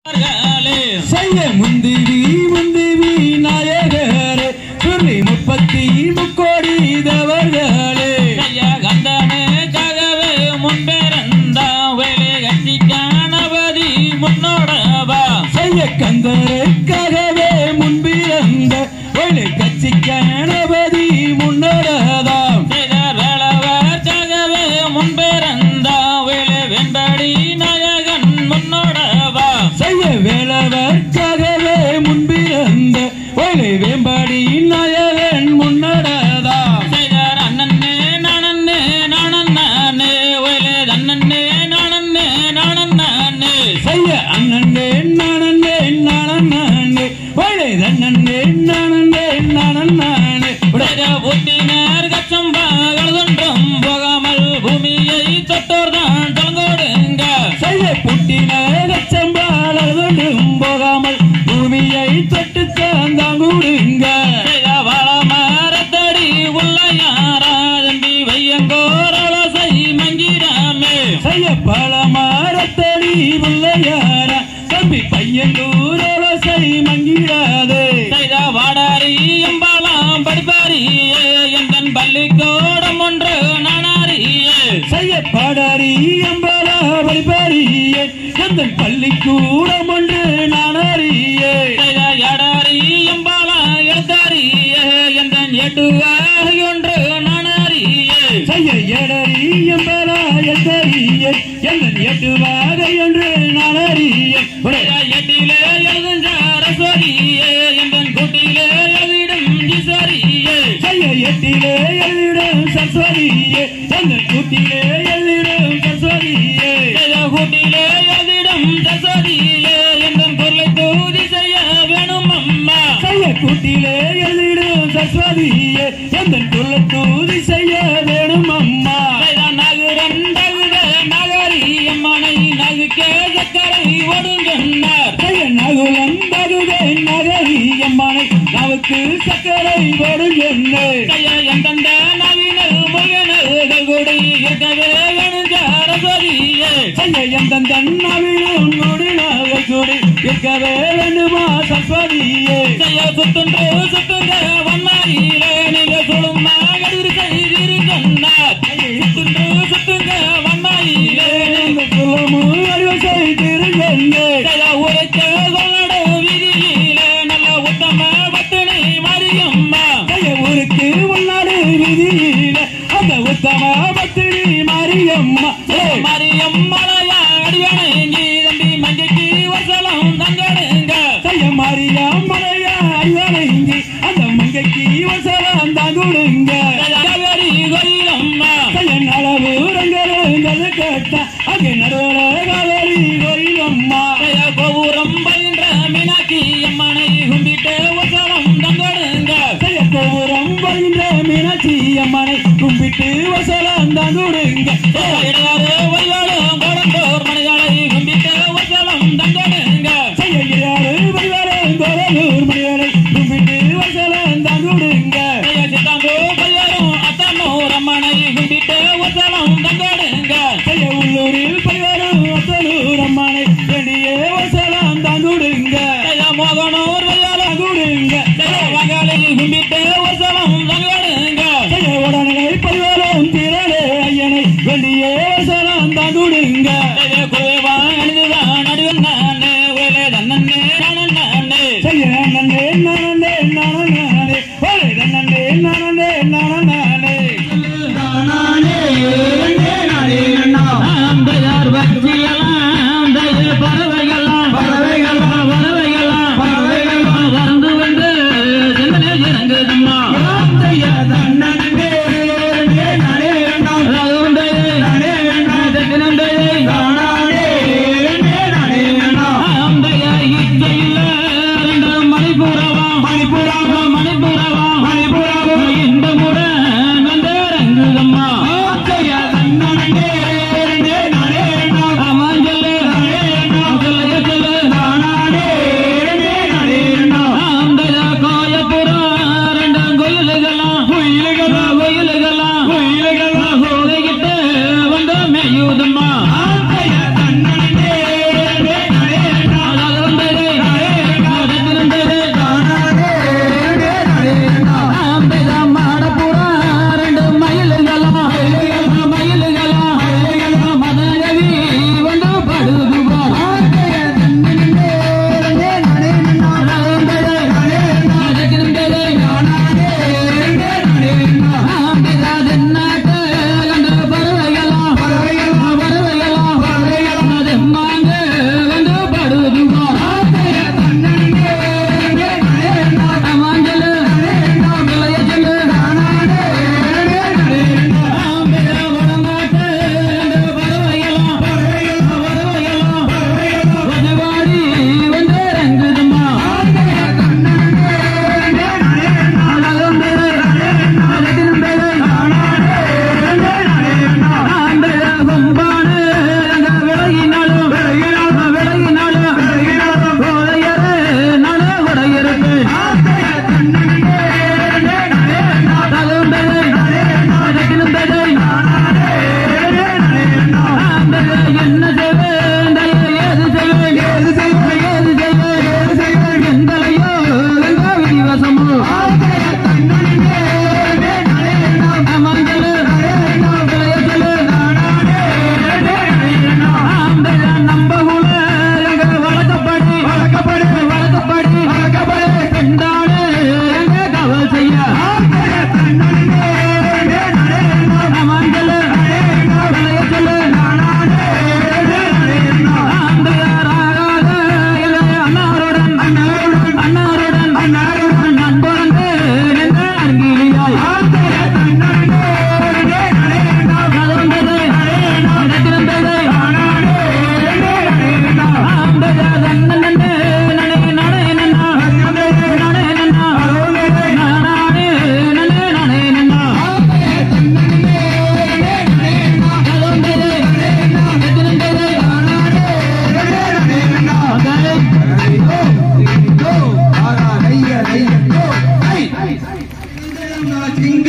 செய்ய முந்திவி முந்திவி நாயகரே சொல்லி முப்பத்தி முக்கோடி தேவர்களே கந்தனுக்காகவே முன்பிருந்தா வேலை கட்சி கணபதி முன்னோடவா செய்ய கந்தருக்காகவே முன்பிருந்த ஒளி கட்சி கணபதி முன்னோடதாம் செய்த வேளவர்க்காகவே முன்பிருந்தா வேலை வெண்படி நாயகன் முன்னோடவா செய்ய வேளவர்க்காகவே முன்பிருந்த ஒளி வேம்படி நாயகன் முன்னோடதாம் செய்தார் அண்ணன்னே நானன்னே நானண்ணே வேலை தன்னன்னே நானன்னே நானண்ணே செய்ய அண்ணனே நானே நானே ஒளி தன்னே நானே நானே உடைய புத்தினர் கச்சம் பாகழ்தொன்றும் போகாமல் பூமியை தொட்டோர் தான் தொங்கோடுங்க செய்ய புட்டின செம்பாலும் போகாமல் பூமியை தொட்டு சாந்தாங்குடுங்க செய்த வாழ மரத்தடி உள்ள யாரா தம்பி வையங்கோரவசை மங்கிடாமே செய்ய பல மாரத்தடி முல்லையார தம்பி பையன் ஊரவசை மங்கிடாதே செய்த வாடாரி எம்பாலாம் படிப்பாரியே எந்தன் பள்ளிக்கூடம் ஒன்று நானாரியே செய்ய பாடாரி அம்பலா வழிபாரியே எந்த பள்ளிக்கூடம் ஒன்று நான் அறியே செய்த எடாரி எம்பாலாம் எழுத்தாரியே எந்தன் எட்டுவாய் ஒன்று நானாரியே செய்ய எடரி எம்பலா எத்தறியே எந்த எட்டு வாகை என்று நான் அறியே எட்டிலே எழுதும் சரஸ்வதியே எந்தன் கூட்டிலே எழுதிடும் ஈஸ்வரியே செய்ய எட்டிலே எழுதிடும் சரஸ்வதியே எந்த கூட்டிலே எழுதிடும் சரஸ்வதியே கூட்டிலே எழுதிடும் சரஸ்வதியே எந்தன் பொருளை தூதி செய்ய வேணும் அம்மா செய்ய கூட்டிலே எழுதிடும் சரஸ்வதியே எந்த குல தூதி செய்ய வேணும் அம்மா நகுரன் தகுத நகரி அம்மனை நகுக்கே சக்கரை ஒடுங்கன்னார் செய்ய நகுலன் தகுதே நகரி அம்மானை நமக்கு சக்கரை போடும் என்ன கைய எந்தந்த நவீனல் முகனல் கூடி இருக்கவே வேணும் சரஸ்வதியே செய்ய எந்த தன்னாவிலும் கூடினாக கூடி இருக்கவே வேண்டுமா சரஸ்வதியே செய்ய சுத்துன்று சுத்துங்க வன்மாரியிலே நீங்க சொல்லும் மகளிர் செய்திரு சொன்னார் சுத்துன்று சுத்துங்க வன்மாரியிலே இந்த குலமு அறிவசை திருங்கண்ணே செய்ய உரைக்க கொள்ளட விதியிலே நல்ல உத்தம பத்தினி மரியம்மா செய்ய ஊருக்கு உள்நாடு விதியில அந்த உத்தம பத்தினி மாரியம்மா ஏய், மரியம்மளையா அடிவணங்கி தம்பி மஞ்சைக்கு வசலம் தங்கடுங்க செய்ய மாரியா மலையா அறிவணங்கி அந்த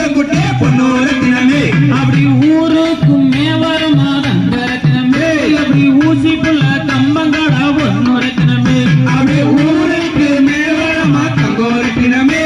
குட்டே பொன்னோரு தினமே அப்படி ஊருக்கும் மேவரமா தங்க ரத்தினமே அப்படி ஊசி புள்ள கம்பங்கடா ஒன்னு ரத்தினமே அப்படி ஊருக்கு மேவரமா தங்கோரு தினமே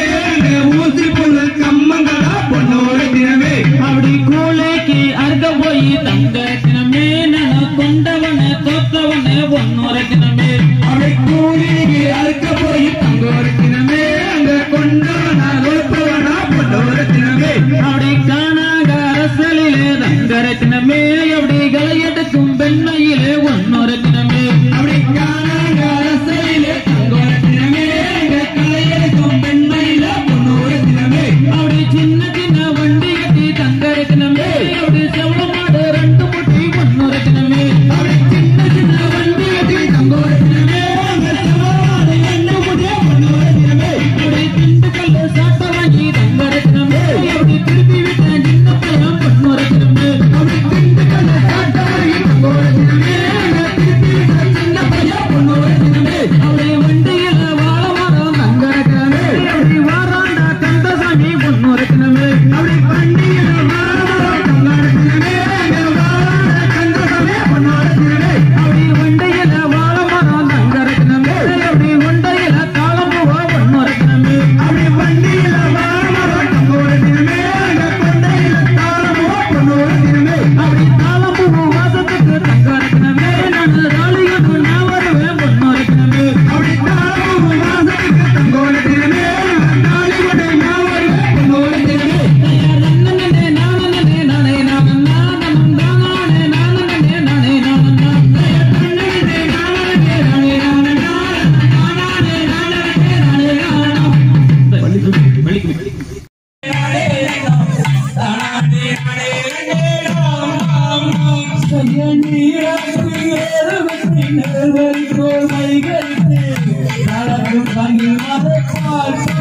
ஊசி புள்ள கம்மங்களா பொன்னோரு தினமே அப்படி கூலைக்கு அறுக்க போய் தங்க ரத்தினமே நன கொண்டவன தோத்தவன ஒன்னு ரத்தினமே அப்படி கூலிக்கு அறுக்க போய் தங்கோரு தினமே அங்க கொண்டவனா கொடுப்பவனா பொன்னோரு தினமே அப்படி காணாக அரசலிலே தங்க ரத்தினமே அப்படி கலையெடுக்கும் பெண்மையிலே ஒன்னு ரத்தினமே அப்படி காணாங்க அரசையிலே தங்கோரு தினமே அங்க கலையெடுக்கும் பெண்மையில பொன்னோரு தினமே அப்படி சின்ன சின்ன வண்டி கட்டி தங்க ரத்தினமே அப்படி செவள மாடு ரெண்டு முட்டி ஒன்னு ரத்தினமே அப்படி சின்ன சின்ன வண்டி கட்டி தங்கோரு தினமே அங்க சிவராடு என்ன முடிய பொன்னோரு தினமே அப்படி திண்டுக்கல்ல சாட்ட வாங்கி தங்க ரத்தினமே அப்படி திருப்பி விட்ட சின்ன பையன் பொண்ணு ரத்தினமே அப்படி திண்டுக்கல்ல காட்டாரி தங்கோரு தினமே அங்க திருப்பி விட்ட சின்ன பையன் பொன்னோரு தினமே அப்படி வண்டியில வாழ மரம் தங்க ரத்தினமே அப்படி வாராண்டா கந்தசாமி பொண்ணு ரத்தினமே அப்படி வண்டியில வாராமரம் தங்கோரு தினமே அங்க வாராட கந்தசமே பொன்னோரு தினமே அப்படி வண்டியில வாழ மரம் தங்க ரத்தினமே அப்படி வண்டையில தாளம்பூவா பொண்ணு ரத்தினமே அப்படி வண்டியில வாராமரம் தங்கோரு தினமே அங்க கொண்டையில தாளமோ பொன்னோரு தினமே அப்படி தாளம்பூ வாசத்துக்கு தங்க ரத்தினமே நான் ராளியது நான் வருவேன் பொண்ணு ரத்தினமே அப்படி தாளமோ வாசத்துக்கு தங்கோரு தினமே நாளை கொண்டை நான் வருவேன் பொன்னோரு தினமே நடக்கும்